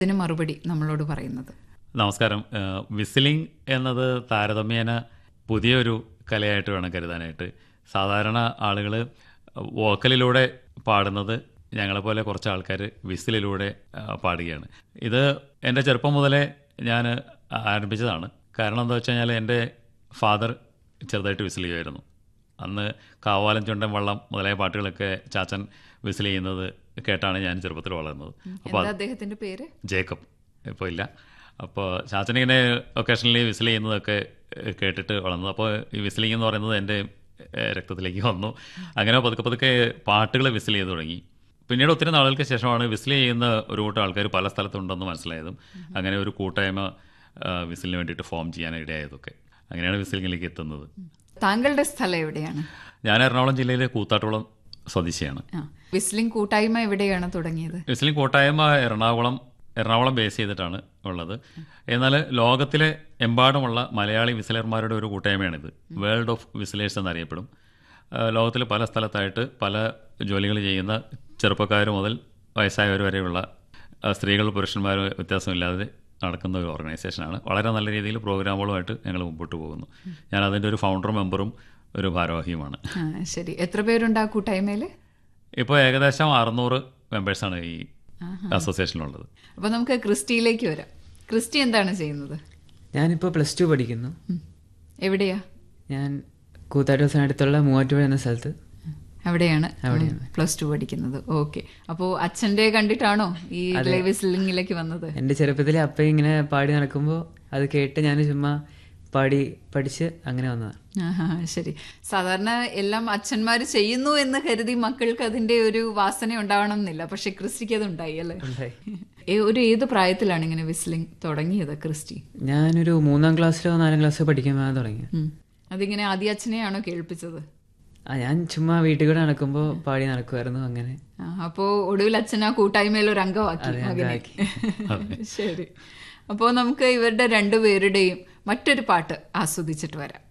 ഇതിന് മറുപടി നമ്മളോട് പറയുന്നത് നമസ്കാരം ഏഹ് വിസിലിംഗ് എന്നത് താരതമ്യേന പുതിയൊരു കലയായിട്ട് വേണം കരുതാനായിട്ട് സാധാരണ ആളുകൾ വോക്കലിലൂടെ പാടുന്നത് ഞങ്ങളെപ്പോലെ കുറച്ച് ആൾക്കാർ വിസിലിലൂടെ ആ, പാടുകയാണ് ഇത് എൻ്റെ ചെറുപ്പം മുതലേ ഞാൻ ആരംഭിച്ചതാണ് കാരണം എന്താ വെച്ച് കഴിഞ്ഞാൽ എൻ്റെ ഫാദർ ചെറുതായിട്ട് വിസിൽ ചെയ്യുമായിരുന്നു അന്ന് കാവാലം ചുണ്ടൻ വള്ളം മുതലായ പാട്ടുകളൊക്കെ ചാച്ചൻ വിസിൽ ചെയ്യുന്നത് കേട്ടാണ് ഞാൻ ചെറുപ്പത്തിൽ വളർന്നത് അപ്പോൾ എന്താ അദ്ദേഹത്തിന്റെ പേര് ജേക്കബ് ഇപ്പോൾ ഇല്ല അപ്പോൾ ചാച്ചനിങ്ങനെ ഒക്കേഷണലി വിസിൽ ചെയ്യുന്നതൊക്കെ ഏഹ്, കേട്ടിട്ട് വളർന്നു അപ്പോൾ ഈ വിസിലിംഗ് എന്ന് പറയുന്നത് എൻ്റെ ഏഹ്, രക്തത്തിലേക്ക് വന്നു അങ്ങനെ പതുക്കെ പതുക്കെ പാട്ടുകൾ വിസിൽ ചെയ്ത് തുടങ്ങി പിന്നീട് ഒത്തിരി നാളുകൾക്ക് ശേഷമാണ് വിസിൽ ചെയ്യുന്ന ഒരു കൂട്ടം ആൾക്കാർ പല സ്ഥലത്തുണ്ടെന്ന് മനസ്സിലായതും അങ്ങനെ ഒരു കൂട്ടായ്മ ഏഹ്, വിസിലിന് വേണ്ടിയിട്ട് ഫോം ചെയ്യാൻ ഇടയായതൊക്കെ അങ്ങനെയാണ് വിസിലിങ്ങിലേക്ക് എത്തുന്നത് താങ്കളുടെ സ്ഥലം എവിടെയാണ് ഞാൻ എറണാകുളം ജില്ലയിലെ കൂത്താട്ടുകുളം സ്വദേശിയാണ് ആ വിസ്ലിംഗ് കൂട്ടായ്മ എവിടെയാണ് തുടങ്ങിയത് മുസ്ലിം കൂട്ടായ്മ എറണാകുളം എറണാകുളം ബേസ് ചെയ്തിട്ടാണ് ഉള്ളത് എന്നാൽ ലോകത്തിലെ എമ്പാടുമുള്ള മലയാളി വിസിലർമാരുടെ ഒരു കൂട്ടായ്മയാണിത് വേൾഡ് ഓഫ് വിസിലേഴ്സ് എന്നറിയപ്പെടും ആ, ലോകത്തിൽ പല സ്ഥലത്തായിട്ട് പല ജോലികൾ ചെയ്യുന്ന ചെറുപ്പക്കാർ മുതൽ വയസ്സായവർ വരെയുള്ള ആ, സ്ത്രീകൾ പുരുഷന്മാർ വ്യത്യാസമില്ലാതെ നടക്കുന്ന ഒരു ഓർഗനൈസേഷനാണ് വളരെ നല്ല രീതിയിൽ പ്രോഗ്രാമുകളുമായിട്ട് ഞങ്ങൾ മുമ്പോട്ട് പോകുന്നു ഞാൻ അതിൻ്റെ ഒരു ഫൗണ്ടർ മെമ്പറും ഒരു ഭാരവാഹിയുമാണ് ആ ശരി എത്ര പേരുണ്ട് ആ കൂട്ടായ്മയിൽ ഇപ്പോൾ ഏകദേശം അറുന്നൂറ് മെമ്പേഴ്സാണ് ഈ അസോസിയേഷനിലുള്ളത് അപ്പൊ നമുക്ക് ക്രിസ്റ്റിയിലേക്ക് വരാം ക്രിസ്റ്റി എന്താണ് ചെയ്യുന്നത് ഞാനിപ്പോൾ പ്ലസ് ടു പഠിക്കുന്നു ഉം. എവിടെയാ ഞാൻ കൂത്താട്ടൂസിനടുത്തുള്ള മൂവാറ്റുപുഴ എന്ന സ്ഥലത്ത് അവിടെയാണ് പ്ലസ് ടു പഠിക്കുന്നത് ഓക്കെ അപ്പോ അച്ഛന്റെ കണ്ടിട്ടാണോ ഈ വിസ്ലിംഗിലേക്ക് വന്നത് എൻ്റെ ചെറുപ്പത്തിൽ അപ്പ ഇങ്ങനെ പാടി നടക്കുമ്പോൾ അത് കേട്ട് ഞാൻ ചുമ്മാ പാടി പഠിച്ച് അങ്ങനെ വന്നതാണ് ആഹാ, ശരി സാധാരണ എല്ലാം അച്ഛന്മാർ ചെയ്യുന്നു എന്ന് കരുതി മക്കൾക്ക് അതിന്റെ ഒരു വാസന ഉണ്ടാവണം എന്നില്ല പക്ഷെ ക്രിസ്റ്റിക്ക് അത് ഉണ്ടായി അല്ലേ ഉണ്ടായി. ഏ- ഒരു ഏത് പ്രായത്തിലാണ് ഇങ്ങനെ വിസ്ലിംഗ് തുടങ്ങിയത് ക്രിസ്റ്റി ഞാനൊരു മൂന്നാം ക്ലാസ്സിലോ നാലാം ക്ലാസ്സിലോ പഠിക്കുമ്പോൾ തുടങ്ങി ഉം. അതിങ്ങനെ ആദ്യ അച്ഛനെയാണോ കേൾപ്പിച്ചത് ആ ഞാൻ ചുമ്മാ വീട്ടിൽ കൂടെ നടക്കുമ്പോൾ പാടി നടക്കുമായിരുന്നു അങ്ങനെ ആ, അപ്പോ ഒടുവിൽ അച്ഛൻ ആ കൂട്ടായ്മയിൽ ഒരു അംഗമാക്കി മകനെ ശരി അപ്പോ നമുക്ക് ഇവരുടെ രണ്ടുപേരുടെയും മറ്റൊരു പാട്ട് ആസ്വദിച്ചിട്ട് വരാം